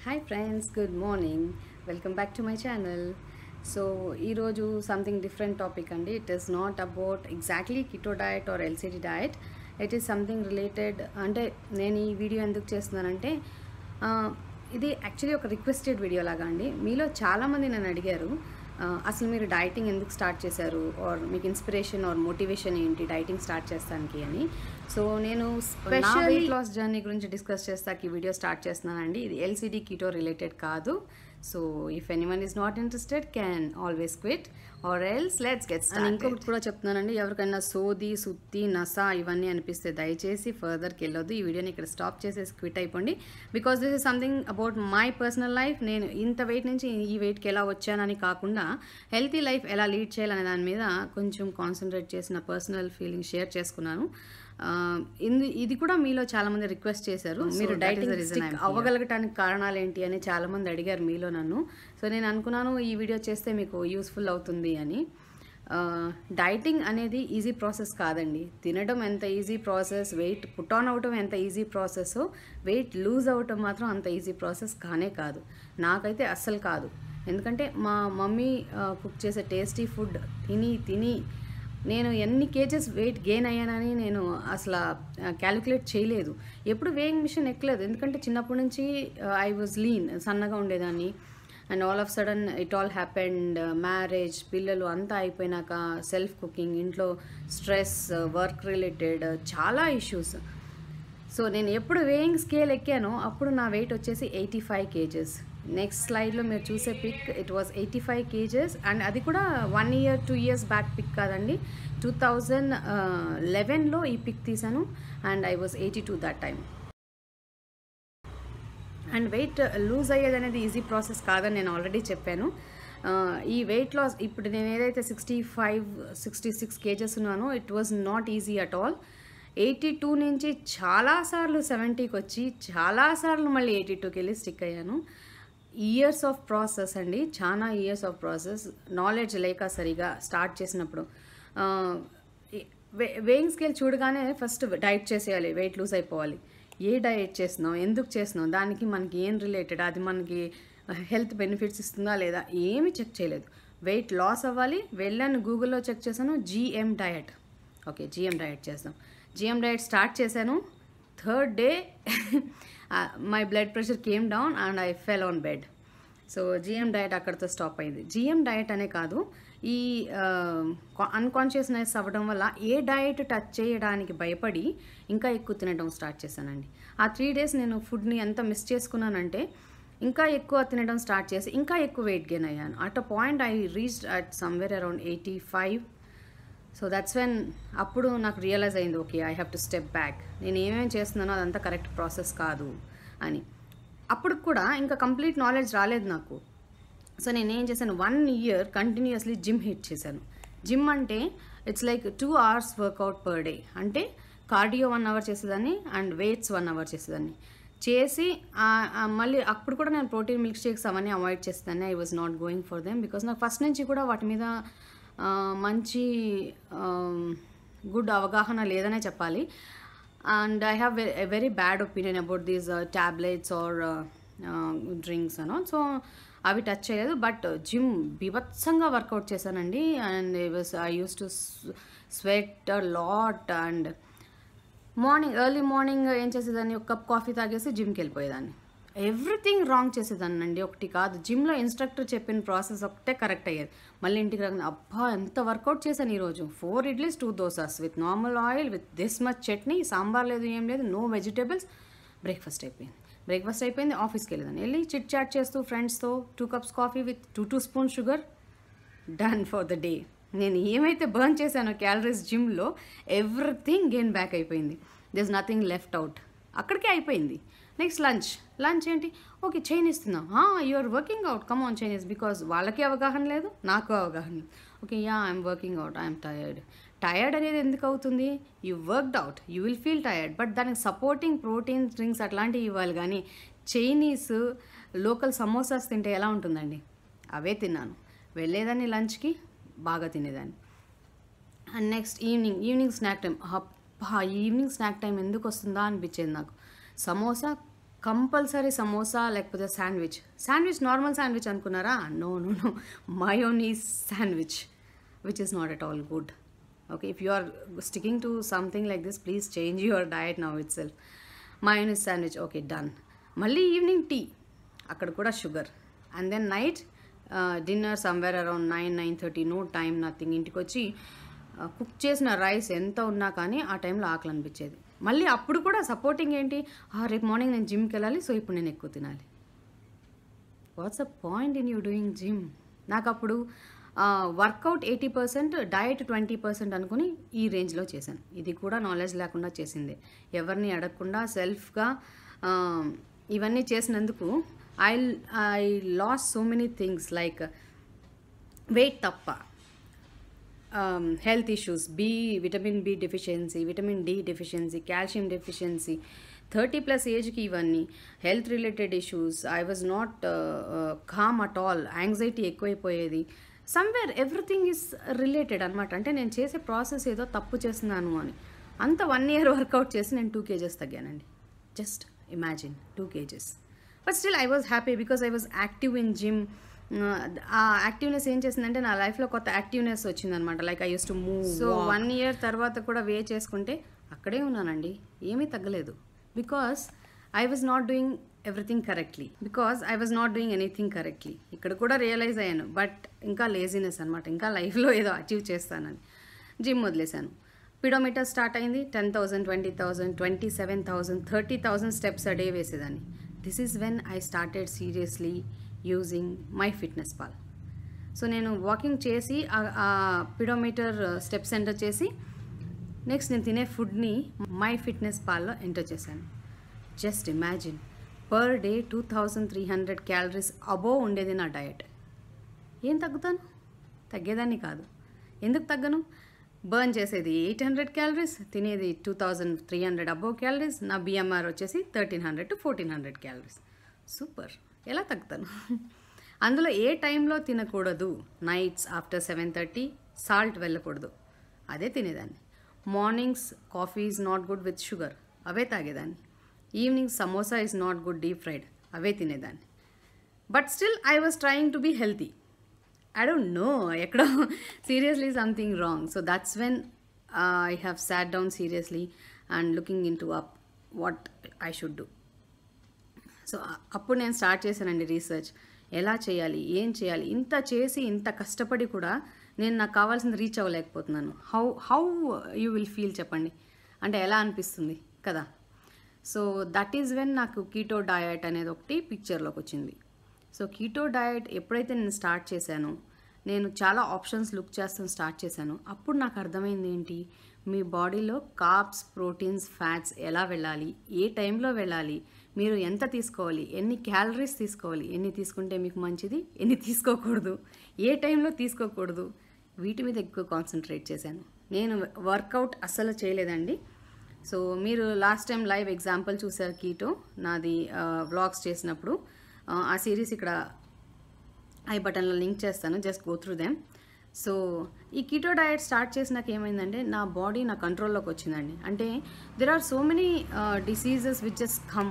Hi friends good morning welcome back to my channel so ఈరోజు something different topic అండి it is not about exactly keto diet or LCD diet it is something related అంటే నేను ఈ video ఎందుకు చేస్తున్నానంటే ఆ, ఇది actually ఒక రిక్వెస్టెడ్ వీడియో లాగా అండి మీలో చాలామంది నన్ను అడిగారు ఆ, అసలు మీరు డైటింగ్ ఎందుకు స్టార్ట్ చేశారు ఆర్ మీకు ఇన్స్పిరేషన్ ఆర్ మోటివేషన్ ఏంటి డైటింగ్ స్టార్ట్ చేస్తానికి అని సో నేను స్పెషల్ వెయిట్ లాస్ జర్నీ గురించి డిస్కస్ చేస్తాకి ఈ వీడియో స్టార్ట్ చేస్తున్నానండి ఇది ఎల్సిడి కీటో రిలేటెడ్ కాదు so if anyone is not interested can always quit or else let's get and ఇంకొకటి కూడా చెప్తున్నానండి ఎవరికైనా సోది సుత్తి నస ఇవన్నీ అనిపిస్తే దయచేసి ఫర్దర్కి వెళ్ళొద్దు ఈ వీడియోని ఇక్కడ స్టాప్ చేసేసి క్విట్ అయిపోండి because this is something about my personal life నేను ఇంత వెయిట్ నుంచి ఈ వెయిట్కి ఎలా వచ్చానని కాకుండా హెల్తీ లైఫ్ ఎలా లీడ్ చేయాలనే దాని మీద కొంచెం కాన్సన్ట్రేట్ చేసిన పర్సనల్ ఫీలింగ్ షేర్ చేసుకున్నాను ఆ, ఇంది ఇది కూడా మీలో చాలా మంది రిక్వెస్ట్ చేశారు మీరు డైటింగ్ స్టిక్ అవ్వగలగటానికి కారణాలు ఏంటి అని చాలా మంది అడిగారు మీలో నన్ను సో నేను అనుకున్నాను ఈ వీడియో చేస్తే మీకు యూస్ఫుల్ అవుతుంది అని డైటింగ్ అనేది ఈజీ ప్రాసెస్ కాదండి తినడం ఎంత easy process weight put on అవటం ఎంత ఈజీ ప్రాసెస్ వెయిట్ లూజ్ అవటం మాత్రం అంత ఈజీ ప్రాసెస్ కానే కాదు నాకైతే అస్సలు కాదు ఎందుకంటే మా మమ్మీ కుక్ చేసే టేస్టీ ఫుడ్ తిని తిని నేను ఎన్ని కేజెస్ వెయిట్ గెయిన్ అయ్యానని నేను అసలు క్యాలిక్యులేట్ చేయలేదు ఎప్పుడు వేయింగ్ మిషన్ ఎక్కలేదు ఎందుకంటే చిన్నప్పటి నుంచి ఐ వాజ్ లీన్ సన్నగా ఉండేదాన్ని and all of sudden it all happened marriage పిల్లలు అంతా అయిపోయినాక సెల్ఫ్ కుకింగ్ ఇంట్లో స్ట్రెస్ వర్క్ రిలేటెడ్ చాలా ఇష్యూస్ సో నేను ఎప్పుడు వేయింగ్ స్కేల్ ఎక్కానో అప్పుడు నా వెయిట్ వచ్చేసి ఎయిటీ ఫైవ్ కేజెస్ నెక్స్ట్ స్లైడ్లో మీరు చూసే pic it was eighty five kgs and అది కూడా one year two years back pic కాదండి టూ థౌజండ్ లెవెన్లో ఈ పిక్ తీసాను and I was eighty two that time and weight lose అయ్యేది అనేది ఈజీ ప్రాసెస్ కాదని నేను ఆల్రెడీ చెప్పాను ఆ, ఈ వెయిట్ లాస్ ఇప్పుడు నేను ఏదైతే sixty five sixty six kgs ఉన్నానో it was not easy at all eighty two నుంచి చాలాసార్లు సెవెంటీకి వచ్చి చాలాసార్లు మళ్ళీ ఎయిటీ టూకి వెళ్ళి స్టిక్ అయ్యాను ఇయర్స్ ఆఫ్ ప్రాసెస్ అండి చాలా ఇయర్స్ ఆఫ్ ప్రాసెస్ నాలెడ్జ్ లేక సరిగా స్టార్ట్ చేసినప్పుడు వేయింగ్ స్కేల్ చూడగానే ఫస్ట్ డైట్ చేసేయాలి వెయిట్ లూజ్ అయిపోవాలి ఏ డైట్ చేస్తున్నాం ఎందుకు చేస్తున్నాం దానికి మనకి ఏం రిలేటెడ్ అది మనకి హెల్త్ బెనిఫిట్స్ ఇస్తుందా లేదా ఏమీ చెక్ చేయలేదు వెయిట్ లాస్ అవ్వాలి వెళ్ళాను గూగుల్లో చెక్ చేశాను GM diet okay GM diet చేస్తాం జిఎం డయట్ స్టార్ట్ చేశాను third day my blood pressure came down and I fell on bed so GM diet అక్కడితో స్టాప్ అయింది జిఎం డయట్ అనే కాదు ఈ అన్కాన్షియస్నెస్ అవ్వడం వల్ల ఏ డయట్ టచ్ చేయడానికి భయపడి ఇంకా ఎక్కువ తినడం స్టార్ట్ చేశానండి ఆ త్రీ డేస్ నేను ఫుడ్ని ఎంత మిస్ చేసుకున్నానంటే ఇంకా ఎక్కువ తినడం స్టార్ట్ చేసి ఇంకా ఎక్కువ వెయిట్ గెయిన్ అయ్యాను at a point I reached at somewhere around eighty five so that's when అప్పుడు నాకు రియలైజ్ అయింది okay I have to step back నేను ఏమేమి చేస్తున్నానో అదంతా కరెక్ట్ ప్రాసెస్ కాదు అని అప్పుడు కూడా ఇంకా కంప్లీట్ నాలెడ్జ్ రాలేదు నాకు సో నేను ఏం చేశాను one year continuously gym hit చేశాను జిమ్ అంటే it's like two hours workout per day అంటే కార్డియో వన్ అవర్ చేసేదాన్ని అండ్ వెయిట్స్ వన్ అవర్ చేసేదాన్ని చేసి ఆ- ఆ మళ్ళీ అప్పుడు కూడా నేను ప్రోటీన్ మిల్క్ షేక్స్ అవన్నీ అవాయిడ్ చేసేదాన్ని I was not going for them because నాకు ఫస్ట్ నుంచి కూడా వాటి మీద ఆ, మంచి గుడ్ అవగాహన లేదనే చెప్పాలి and I have very bad opinion about these tablets or drinks అనో సో అవి టచ్ చేయలేదు బట్ జిమ్ బీభత్సంగా వర్కౌట్ చేశానండి and was I use to sweat lot and morning early morning ఏం చేసేదాన్ని ఒక కప్ కాఫీ తాగేసి జిమ్కి వెళ్ళిపోయేదాన్ని ఎవ్రీథింగ్ రాంగ్ చేసేదాన్ని అండి ఒకటి కాదు జిమ్లో ఇన్స్ట్రక్టర్ చెప్పిన ప్రాసెస్ ఒకటే కరెక్ట్ అయ్యేది మళ్ళీ ఇంటికి రాగానే అబ్బా ఎంత వర్కౌట్ చేశాను ఈరోజు four idlis two dosas with normal oil with this much chutney sambar లేదు ఏం లేదు నో వెజిటేబుల్స్ బ్రేక్ఫాస్ట్ అయిపోయింది బ్రేక్ఫాస్ట్ అయిపోయింది ఆఫీస్కి వెళ్ళేదాన్ని వెళ్ళి చిట్ చాట్ చేస్తూ ఫ్రెండ్స్తో two cups coffee with two two spoon sugar done for the day నేను ఏమైతే బర్న్ చేశానో క్యాలరీస్ జిమ్లో ఎవ్రీథింగ్ గెయిన్ బ్యాక్ అయిపోయింది దిస్ నథింగ్ లెఫ్ట్ అవుట్ అక్కడికే అయిపోయింది నెక్స్ట్ లంచ్ లంచ్ ఏంటి ఓకే చైనీస్ తిన్నాం you're working out come on Chinese because వాళ్ళకి అవగాహన లేదు నాకు అవగాహన లేదు okay yeah I'm working out I'm tired tired అనేది ఎందుకు అవుతుంది you worked out you will feel tired but దానికి సపోర్టింగ్ ప్రోటీన్ డ్రింక్స్ అట్లాంటివి ఇవ్వాలి కానీ చైనీస్ లోకల్ సమోసాస్ తింటే ఎలా ఉంటుందండి అవే తిన్నాను వెళ్ళేదాన్ని లంచ్కి బాగా తినేదాన్ని and next evening evening snack time అబ్బా ఈవినింగ్ స్నాక్ టైం ఎందుకు వస్తుందా అనిపించేది నాకు సమోసా కంపల్సరీ సమోసా లేకపోతే శాండ్విచ్ శాండ్విచ్ నార్మల్ శాండ్విచ్ అనుకున్నారా no no no mayonnaise sandwich which is not at all good okay if you are sticking to something like this please change your diet now itself mayonnaise sandwich okay done మళ్ళీ evening tea అక్కడ కూడా sugar and then night dinner somewhere around nine nine thirty no time nothing ఇంటికి వచ్చి cook చేసిన rice ఎంత ఉన్నా కానీ ఆ టైంలో ఆకలి అనిపించేది మళ్ళీ అప్పుడు కూడా సపోర్టింగ్ ఏంటి "ఆ, రేపు మార్నింగ్ నేను జిమ్కి వెళ్ళాలి సో ఇప్పుడు నేను ఎక్కువ తినాలి what's a point in you doing gym నాకు అప్పుడు workout eighty percent diet twenty percent అనుకుని ఈ రేంజ్లో చేశాను ఇది కూడా నాలెడ్జ్ లేకుండా చేసిందే ఎవరిని అడగకుండా సెల్ఫ్గా ఇవన్నీ చేసినందుకు I I loss so many things like weight తప్ప health issues B vitamin B deficiency vitamin D deficiency calcium deficiency thirty plus ఏజ్కి ఇవన్నీ health related issues I was not calm at all anxiety ఎక్కువైపోయేది somewhere everything is related అనమాట అంటే నేను చేసే process ఏదో తప్పు చేస్తున్నాను అని అంత వన్ ఇయర్ వర్కౌట్ చేసి నేను టూ కేజెస్ తగ్గానండి just imagine two kgs but still I was happy because I was active in gym ఆ యాక్టివ్నెస్ ఏం చేసిందంటే నా లైఫ్లో కొత్త యాక్టివ్నెస్ వచ్చిందనమాట like I use to move so one year తర్వాత కూడా వే చేసుకుంటే అక్కడే ఉన్నానండి ఏమీ తగ్గలేదు because I was not doing everything correctly because I was not doing anything correctly ఇక్కడ కూడా రియలైజ్ అయ్యాను బట్ ఇంకా లేజినెస్ అనమాట ఇంకా లైఫ్లో ఏదో అచీవ్ చేస్తానని జిమ్ వదిలేశాను పిడోమీటర్ స్టార్ట్ అయింది ten thousand twenty thousand twenty seven thousand thirty thousand steps a day వేసేదాన్ని this is when I started seriously using my fitness pal so నేను వాకింగ్ చేసి ఆ- ఆ పిడోమీటర్ స్టెప్స్ ఎంటర్ చేసి next నేను తినే ఫుడ్ని మై ఫిట్నెస్ పాల్లో ఎంటర్ చేశాను just imagine per day two thousand three hundred calories above ఉండేది నా డయట్ ఏం తగ్గుతాను తగ్గేదాన్ని కాదు ఎందుకు తగ్గను బర్న్ చేసేది ఎయిట్ హండ్రెడ్ క్యాలరీస్ తినేది two thousand three hundred above calories నా బిఎంఆర్ వచ్చేసి thirteen hundred to fourteen hundred calories super ఎలా తగ్గుతాను అందులో ఏ టైంలో తినకూడదు nights after seven thirty salt వెళ్ళకూడదు అదే తినేదాన్ని mornings coffee is not good with sugar అవే తాగేదాన్ని evening samosa is not good deep fried అవే తినేదాన్ని but still I was trying to be healthy I don't know ఎక్కడో seriously something wrong so that's when I have sat down seriously and looking in to up what I should do so అ- అప్పుడు నేను start చేశానండి research ఎలా చేయాలి ఏం చేయాలి ఇంత చేసి ఇంత కష్టపడి కూడా నేను నాకు కావాల్సింది రీచ్ అవ్వలేకపోతున్నాను how how you will feel చెప్పండి అంటే ఎలా అనిపిస్తుంది కదా సో దట్ ఈజ్ వెన్ నాకు కీటో డయట్ అనేది ఒకటి పిక్చర్లోకి వచ్చింది సో కీటో డయట్ ఎప్పుడైతే నేను స్టార్ట్ చేశానో నేను చాలా ఆప్షన్స్ లుక్ చేస్తాను స్టార్ట్ చేశాను అప్పుడు నాకు అర్థమైంది ఏంటి మీ బాడీలో కార్బ్స్ ప్రోటీన్స్ ఫ్యాట్స్ ఎలా వెళ్ళాలి ఏ టైంలో వెళ్ళాలి మీరు ఎంత తీసుకోవాలి ఎన్ని క్యాలరీస్ తీసుకోవాలి ఎన్ని తీసుకుంటే మీకు మంచిది ఎన్ని తీసుకోకూడదు ఏ టైంలో తీసుకోకూడదు వీటి మీద ఎక్కువ కాన్సన్ట్రేట్ చేశాను నేను వర్కౌట్ అస్సలు చేయలేదండి సో మీరు లాస్ట్ టైం లైవ్ ఎగ్జాంపుల్ చూసారు కీటో నాది వ్లాగ్స్ చేసినప్పుడు ఆ, ఆ సిరీస్ ఇక్కడ ఐ బటన్లో లింక్ చేస్తాను just go through them so ఈ కీటో డయట్ స్టార్ట్ చేసినాక ఏమైందంటే నా బాడీ నా కంట్రోల్లోకి వచ్చిందండి అంటే there are so many diseases which just come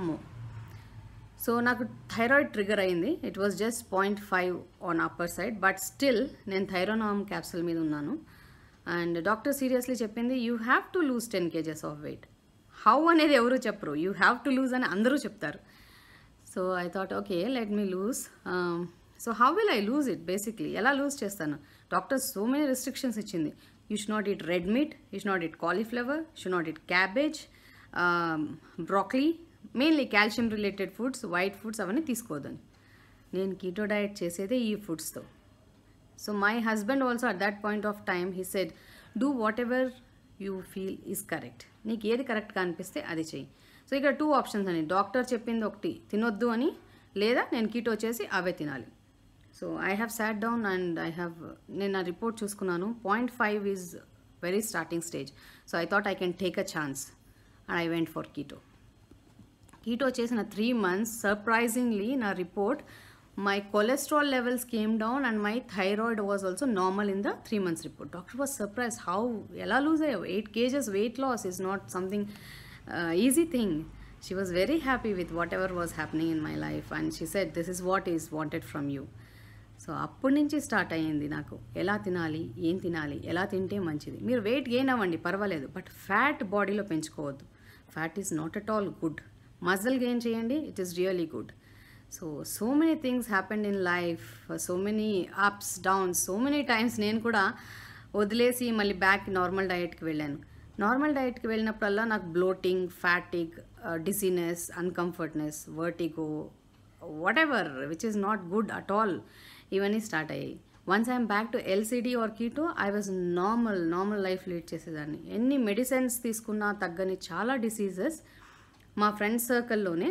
so నాకు థైరాయిడ్ ట్రిగర్ అయింది it was just point five on upper side but still నేను థైరోనామ్ క్యాప్సూల్ మీద ఉన్నాను అండ్ డాక్టర్ సీరియస్లీ చెప్పింది you have to lose ten kgs of weight how అనేది ఎవరు చెప్పరు you have to loose అని అందరూ చెప్తారు so I thought okay let me lose so how will I lose it basically ఎలా లూజ్ చేస్తాను doctor so many restrictions ఇచ్చింది you should not eat red meat you should not eat cauliflower should not eat cabbage broccoli mainly calcium related foods white foods అవన్నీ తీసుకోవద్దని నేను keto diet చేసేదే ఈ ఫుడ్స్తో so my husband also at that point of time he said do what ever you feel is correct నీకు ఏది కరెక్ట్గా అనిపిస్తే అది చెయ్యి సో ఇక్కడ టూ ఆప్షన్స్ అని డాక్టర్ చెప్పింది ఒకటి తినొద్దు అని లేదా నేను కీటో చేసి అవే తినాలి so I have sat down and I have నేను నా రిపోర్ట్ చూసుకున్నాను point five is very starting stage so I thought I can take a chance and I went for keto keto చేసిన త్రీ మంత్స్ సర్ప్రైజింగ్లీ నా report my cholesterol levels came down and my thyroid was also normal in the three months report doctor was surprise how ఎలా lose అయ్యావు eight kgs weight loss is not something easy thing she was very happy with whatever was happening in my life and she said this is what is wanted from you so అప్పటి నుంచి start అయ్యింది నాకు ఎలా తినాలి ఏం తినాలి ఎలా తింటే మంచిది మీరు వెయిట్ గెయిన్ అవ్వండి పర్వాలేదు బట్ ఫ్యాట్ బాడీలో పెంచుకోవద్దు fat is not at all good muscle gain చేయండి it is really good so so many things happened in life so many ups downs so many times నేను కూడా వదిలేసి మళ్ళీ బ్యాక్ నార్మల్ డయట్కి వెళ్ళాను నార్మల్ డయట్కి వెళ్ళినప్పుడల్లా నాకు bloating fatigue dizziness uncomfortness vertigo whatever which is not good at all ఇవన్నీ start అయ్యాయి once I'm back to LCD or keto I was normal normal life lead చేసేదాన్ని ఎన్ని మెడిసిన్స్ తీసుకున్నా తగ్గని చాలా డిసీజెస్ మా ఫ్రెండ్స్ సర్కిల్లోనే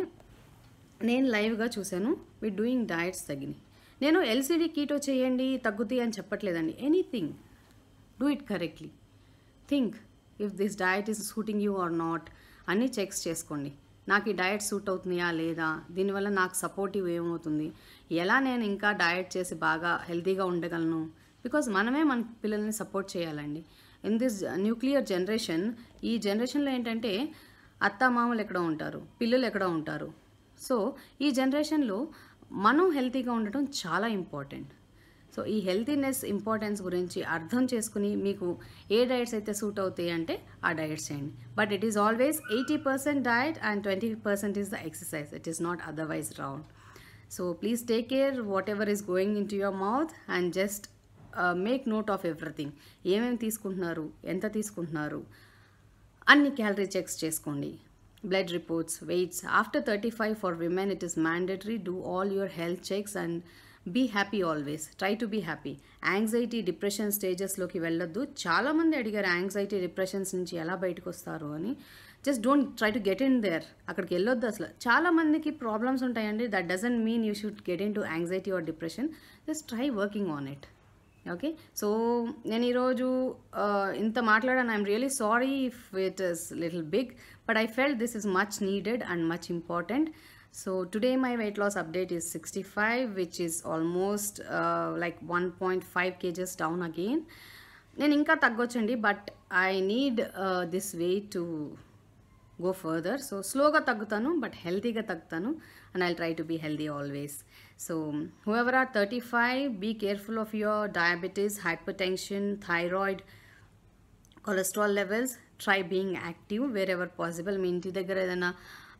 నేను లైవ్గా చూశాను విత్ డూయింగ్ డయట్స్ తగ్గినాయి నేను ఎల్సిడి కీటో చేయండి తగ్గుతాయి అని చెప్పట్లేదండి anything do it correctly think if this diet is suiting you are not అన్నీ చెక్స్ చేసుకోండి నాకు ఈ డయట్ సూట్ అవుతుందా లేదా దీనివల్ల నాకు సపోర్టివ్ ఏమవుతుంది ఎలా నేను ఇంకా డయట్ చేసి బాగా హెల్తీగా ఉండగలను బికాజ్ మనమే మన పిల్లల్ని సపోర్ట్ చేయాలండి ఇన్ దిస్ న్యూక్లియర్ జనరేషన్ ఈ జనరేషన్లో ఏంటంటే అత్త మామలు ఎక్కడ ఉంటారు పిల్లలు ఎక్కడ ఉంటారు సో ఈ జనరేషన్లో మనం హెల్తీగా ఉండటం చాలా ఇంపార్టెంట్ సో ఈ హెల్తీనెస్ ఇంపార్టెన్స్ గురించి అర్థం చేసుకుని మీకు ఏ డయట్స్ అయితే సూట్ అవుతాయి అంటే ఆ డయట్స్ చేయండి but it is always eighty percent diet and twenty percent is the exercise it is not otherwise round so please take care whatever is going in to your mouth and just make note of everything ఏమేమి తీసుకుంటున్నారు ఎంత తీసుకుంటున్నారు అన్ని calorie checks చేసుకోండి blood reports weights after thirty five for women it is mandatory do all your health checks and be happy always try to be happy anxiety depression స్టేజెస్లోకి వెళ్ళొద్దు చాలామంది అడిగారు యాంగ్జైటీ డిప్రెషన్స్ నుంచి ఎలా బయటకు వస్తారు అని just don't try to get in there అక్కడికి వెళ్ళొద్దు అసలు చాలా మందికి ప్రాబ్లమ్స్ ఉంటాయండి that doesn't mean you should get in to anxiety or depression just try working on it okay so నేను ఈరోజు ఇంత మాట్లాడాను I'm really sorry if it is little big but I felt this is much needed and much important so today my weight loss update is sixty five which is almost like one point five kgs down again నేను ఇంకా తగ్గొచ్చండి but I need this weight to go further so స్లోగా తగ్గుతాను but హెల్తీగా తగ్గుతాను and I try to be healthy always so whoever are thirty five be careful of your diabetes hypertension thyroid cholesterol levels try being active wherever possible మీ ఇంటి దగ్గర ఏదైనా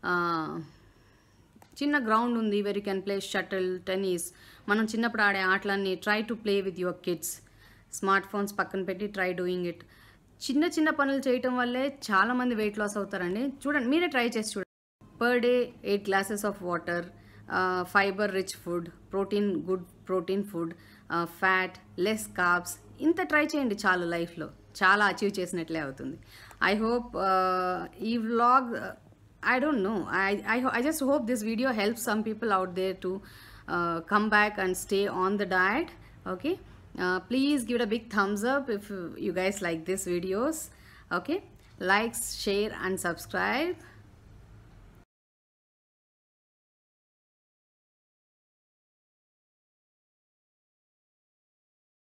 చిన్న ground ఉంది where you can play shuttle tennis మనం చిన్నప్పుడు ఆడే ఆటలన్నీ try to play with your kids smart phones పక్కన పెట్టి ట్రై డూయింగ్ ఇట్ చిన్న చిన్న పనులు చేయటం వల్లే చాలామంది వెయిట్ లాస్ అవుతారండి చూడండి మీరే ట్రై చేసి చూడండి per day eight glasses of water fibre rich food protein good protein food fat less carbs ఇంత ట్రై చేయండి చాలు లైఫ్లో చాలా అచీవ్ చేసినట్లే అవుతుంది ఐ హోప్ ఈ vlog I don't know. I, I, I just hope this video helps some people out there to uh, come back and stay on the diet. Okay. Uh, please give it a big thumbs up if you guys like these videos. Okay. Likes, share, and subscribe.